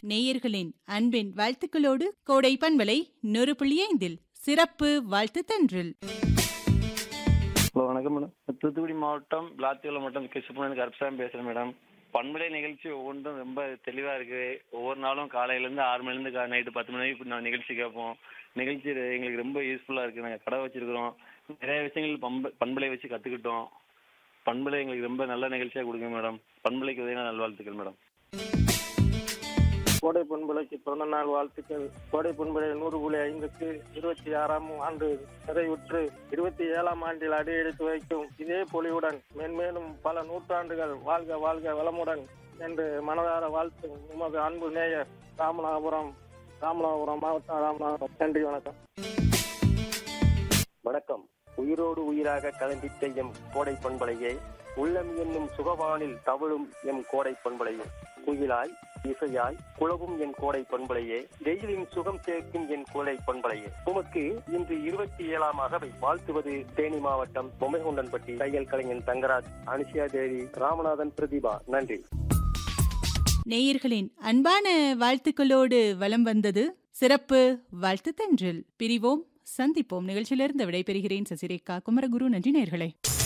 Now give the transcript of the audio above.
நேயர்களின் அன்பின் வாழ்த்துக்களோடு கோடை பண்பலை நொறு புள்ளி ஐந்தில் சிறப்பு வாழ்த்து தன்றில் ஹலோ வணக்கம் மேடம் தூத்துக்குடி மாவட்டம் விளாத்திகுளம் மாவட்டம் கிருஷ்ணபுரம் கருப்சாமி பேசுகிறேன் மேடம் பண்பலை நிகழ்ச்சி ஒவ்வொன்றும் ரொம்ப தெளிவாக இருக்குது ஒவ்வொரு நாளும் காலையிலேருந்து ஆறு மணிலேருந்து நைட்டு பத்து மணி வரைக்கும் நான் நிகழ்ச்சி கேட்போம் நிகழ்ச்சி எங்களுக்கு ரொம்ப யூஸ்ஃபுல்லாக இருக்குது நாங்கள் கடை வச்சிருக்கிறோம் நிறைய விஷயங்கள் பண்ப பண்பலை வச்சு கற்றுக்கிட்டோம் பண்பலை எங்களுக்கு ரொம்ப நல்ல நிகழ்ச்சியாக கொடுங்க மேடம் பண்பலைக்கு உதவியான நல்வாழ்த்துக்கள் மேடம் கோடை பண்பலைக்கு பிறந்த நாள் வாழ்த்துக்கள் கோடை பண்பலை நூறு புள்ளி ஐந்துக்கு இருபத்தி ஆறாம் ஆண்டு நிறைவுற்று இருபத்தி ஏழாம் ஆண்டில் அடி எடுத்து வைக்கும் இதே பொலிவுடன் மென்மேலும் பல நூற்றாண்டுகள் வாழ்க வாழ்க வளமுடன் என்று மனதார வாழ்த்து உமது அன்பு நேயர் ராமநாதபுரம் ராமநாதபுரம் மாவட்டம் ராமநாதபுரம் நன்றி வணக்கம் வணக்கம் உயிரோடு உயிராக கலந்திட்ட எம் கோடை பண்பலையே உள்ளம் என்னும் சுகவானில் தவழும் எம் கோடை பண்பலையே குயிலாய் இசையாய் குழவும் என் கோடை பண்பலையே வெயிலின் சுகம் சேர்க்கும் என் கோடை பண்பலையே உமக்கு இன்று இருபத்தி ஏழாம் அகவை வாழ்த்துவது தேனி மாவட்டம் பொம்மைகுண்டன்பட்டி தையல் கலைஞன் தங்கராஜ் அனுஷியா தேவி ராமநாதன் பிரதிபா நன்றி நேயர்களின் அன்பான வாழ்த்துக்களோடு வலம் வந்தது சிறப்பு வாழ்த்து தன்றில் பிரிவோம் சந்திப்போம் நிகழ்ச்சியிலிருந்து விடைபெறுகிறேன் சசிரேகா குமரகுரு நன்றி நேயர்களே